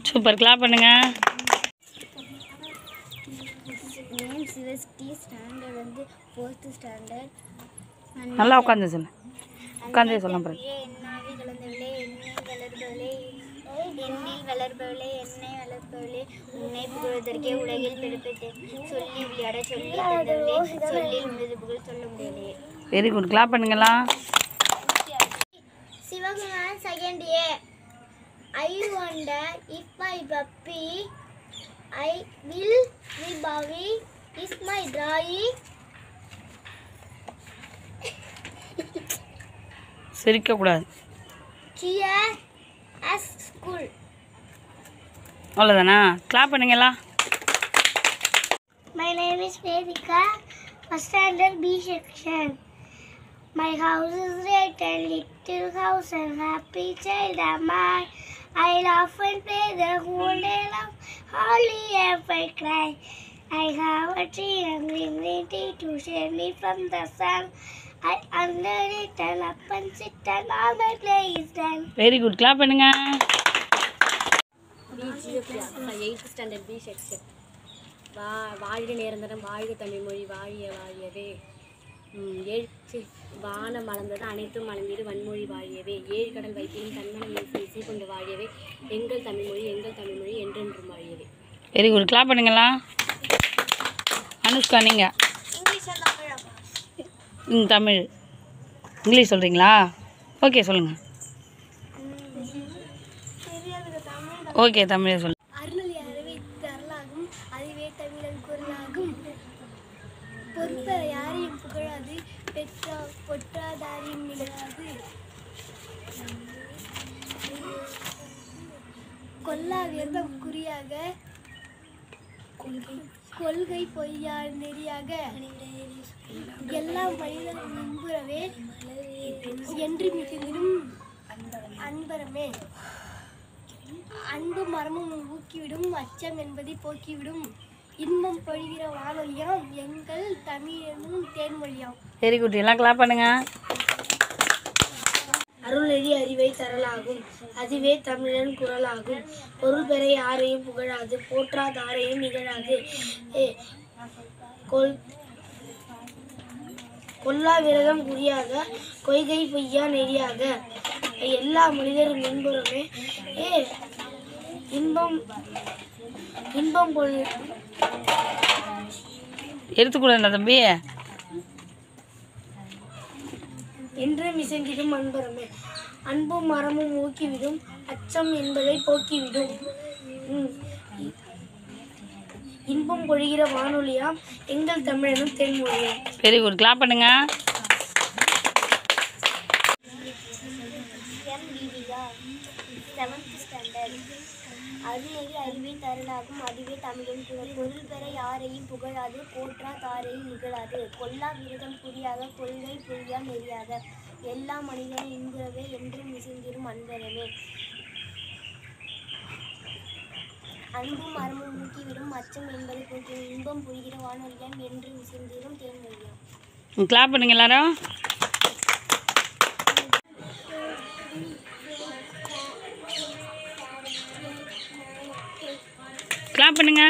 Super clap பண்ணுங்க name சிவஸ்டி standard வந்து ஃபோர்த்து ஸ்டாண்டர்ட் நல்லா உட்காந்து சொல்லு உட்காந்தே சொல்ல பாருங்க என்னாவி கலந்தவளே எண்ணெய் வளர்பவளே எண்ணில் வளர்பவளே எண்ணெய் வளர்பவளே உன்னை புகழ்வதற்கே உலகில் பிறப்பித்தேன் சொல்லி விளையாட சொல்லி தந்தவளே சொல்லி உனது புகழ் சொல்ல முடியலையே வெரி குட் கிளாப் பண்ணுங்களா Sivakumar second A I wonder if my puppy I will be Bobby is my drawing சிரிக்கக்கூடாது here at school. அவ்வளோதானா கிளாப் பண்ணுங்களா My name is Vedika, first standard B section. My house is red and little house and happy child am I. I laugh and play the whole day long, hardly ever cry. I have a tree and green green tea to shade me from the sun. I under it and up and sit and all my play is done. Very good clap பண்ணுங்க eighth standard B section வா வாழ்க நிரந்தரம் வாழ்க தமிழ் மொழி வாழிய வாழியவே ம், ஏழ் சி, வானம் மலர்ந்தது அனைத்தும் மலர்ந்திடு வன்மொழி வாழியவே ஏழு கடல் வைத்தியும் தன்மனம் இசை இசை கொண்டு வாழியவே எங்கள் தமிழ்மொழி எங்கள் தமிழ்மொழி என்றென்றும் வாழியவே வெரி குட் கிளாப் பண்ணுங்களா அனுஷ்கா நீங்கள் English and Tamil. ம் தமிழ் இங்கிலீஷ் சொல்கிறீங்களா ஓகே சொல்லுங்கள் ஓகே தமிழே சொல்லு அருள் யாரவே அருளாகும் அதுவே தமிழன் குரலாகும் பொறுப்ப யாரையும் புகழாது பெற்றா பொற்றாதாரையும் நிகழாது கொல்லா விரதம் குறியாக கொள்கை பொய்யா நெறியாக எல்லா மனிதரும் முன்புறவே என்று மிகுந்திடும் அன்பரமே அன்பு மரமும் ஊக்கிவிடும் அச்சம் என்பதை போக்கிவிடும் இன்பம் பொழிகிற வானொலியாம் எங்கள் தமிழனும் தேன்மொழியாம் வெரி குட் எல்லாம் கிளாப் பண்ணுங்க அருளெறி அறிவை தரலாகும் அதுவே தமிழன் குரலாகும் பொருள் பெற யாரையும் புகழாது போற்றாதாரையும் நிகழாது ஏ, கொல் கொல்லா விரதம் குறியாக கொய்கை பொய்யா நெறியாக எல்லா மனிதரும் இன்புறமே ஏ இன்பம் இன்பம் பொழு எடுத்துக்கூடாதுடா தம்பி என்று மிசைந்திடும் அன்பரமே அன்பும் மரமும் ஊக்கிவிடும் அச்சம் என்பதை போக்கிவிடும் ம். இன்பம் பொழிகிற வானொலியாம் எங்கள் தமிழனும் தென்மொழியாம் வெரி குட் கிளாப் பண்ணுங்க எம் தீபிகா செவன்த் ஸ்டாண்டர்ட் அருளெறி அறிவை தரலாகும் அதுவே தமிழின் குரல் பொருள் பெற யாரையும் புகழாது போற்றா தாரையும் நிகழாது கொல்லா விரதம் குறியாக கொள்கை பொய்யா நெறியாக எல்லா மனிதனும் இன்புறவே என்றும் மிசிந்திரும் அன்பரவே அன்பும் மரமும் ஊக்கிவிடும் அச்சம் என்பதை போன்ற இன்பம் புரிகிற வானொலியாம் என்று மிசிந்திரும் தேன்மொழியாம் கிளாப் பண்ணுங்க எல்லாரும் கிளாப் பண்ணுங்க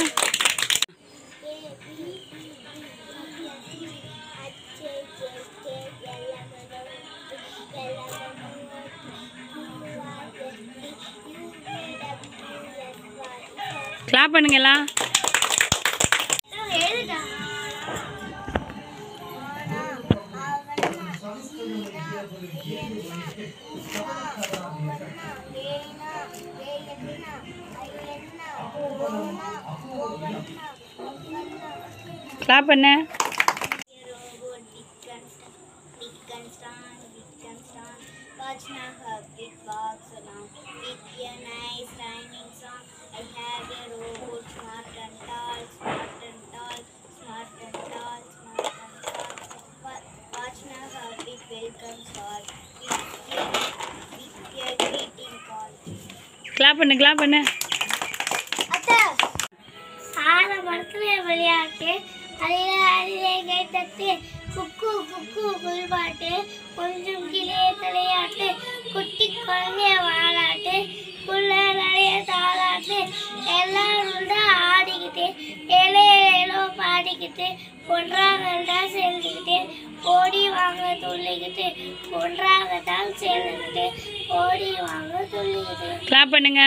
கிளாப் பண்ணுங்க எல்லாம் கிளாப் பண்ணு robot Wittgenstein, Wittgenstein, Wittgenstein. Watch now her big box along with a nice rhyming song. I have a robot, smart and tall, smart and tall, smart and tall, smart and tall. Wa- Watch now her big welcome call with a, with a greeting call. Clap பண்ணு clap பண்ணு அத்தை சார மரத்துல விளையாட்டு அதில் அதிலே கை தட்டு குக்கு குக்கு குள்பாட்டு கொஞ்சம் கிளியே தலையாட்டு குட்டி குழந்தைய வாழாட்டு புள்ள நிறைய தாளாட்டு எல்லாரும் தான் ஆடிக்கிட்டு ஏழோ ஏழோ பாடிக்கிட்டு ஒன்றாக தான் சேர்ந்துக்கிட்டு ஓடி வாங்க துள்ளிக்கிட்டு ஒன்றாக தான் சேர்ந்துக்கிட்டு ஓடி வாங்க துள்ளிக்கிட்டு கிளாப் பண்ணுங்க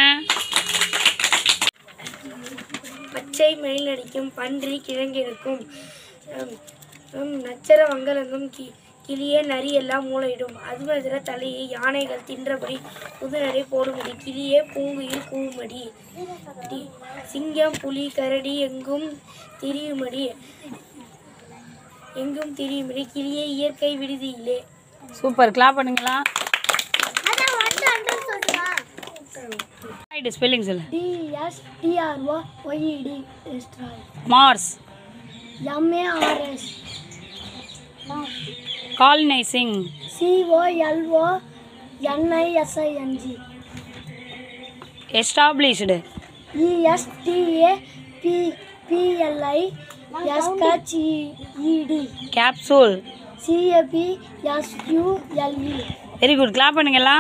பச்சை மயில் அடிக்கும் பன்றி கிழங்கிருக்கும் நச்சர வங்கலங்கும் கி கிளியே நரி எல்லாம் மூளையிடும் அதுமதுர தலையை யானைகள் தின்றபடி புதுநடை போடும்படி கிளியே பூங்குயில் கூவுமடி டி- சிங்கம் புலி கரடி எங்கும் திரியுமடி எங்கும் திரியுமடி கிளியே இயற்கை விடுதியிலே சூப்பர் கிளாப் பண்ணுங்களா ஸ்பெல்லிங் சொல்லு D S T R O Y E D Mars M A R S colonising C O L O N I S I N G established E S T A B B L I S H E D capsule C A P S U L E very good clap பண்ணுங்களா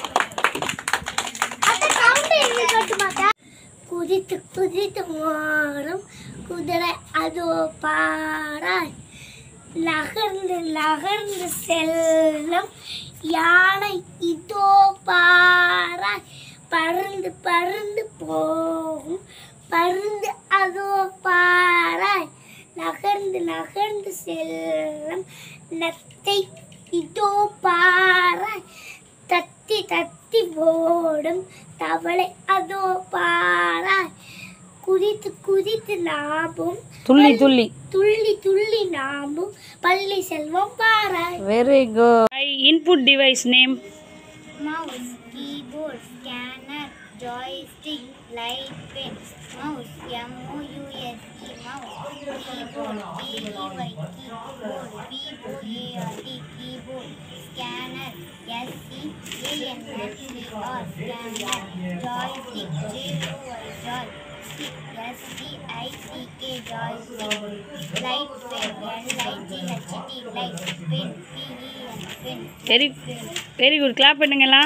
குதித்து குதித்து மாறும் குதிரை அதோ பாராய் நகர்ந்து நகர்ந்து செல்லும் யானை இதோ பாராய் பறந்து பறந்து போகும் பருந்து அதோ பாராய் நகர்ந்து நகர்ந்து செல்லும் நத்தை இதோ பாராய் தத்தி தத்தி ஓடும் தவளை அதோ பாராய் குதித்து குதித்து நாமும் துள்ளி துள்ளி துள்ளி துள்ளி நாமும் பள்ளி செல்வம் பாராய் very good input device name mouse, keyboard, scanner, joystick, light pen, mouse, M-O-U-S-E, mouse, keyboard, K-E-Y, keyboard, B-O-A-R-D, keyboard, scanner, S-C-A-N-N-E-R, scanner, joystick, J-O-Y, joy, stick, S-T-I-C-K, joystick, light pen, L-I-G-H-T, light pen, P-E-N, pen, very very good clap பண்ணுங்களா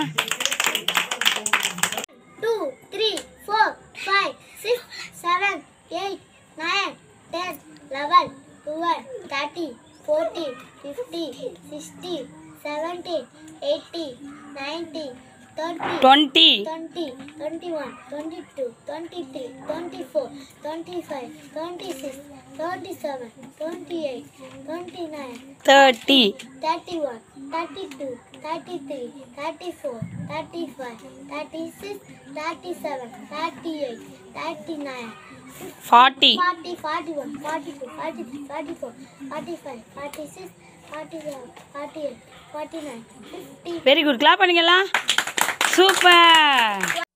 two, three, four, five, six, seven, eight, nine, ten, eleven, twelve, thirteen, fourteen, fifteen, sixteen, seventeen, eighteen, nineteen, thirty. Twenty 20, 21, 22, 23, 24, 25, 26, 27, 28, 29, thirty 31, 32, 33, 34, 35, 36, 37, 38, 39, forty 40, 41, 42, 43, 44, 45, 46, 47, 48, 49, 50. Very good clap பண்ணுங்களா super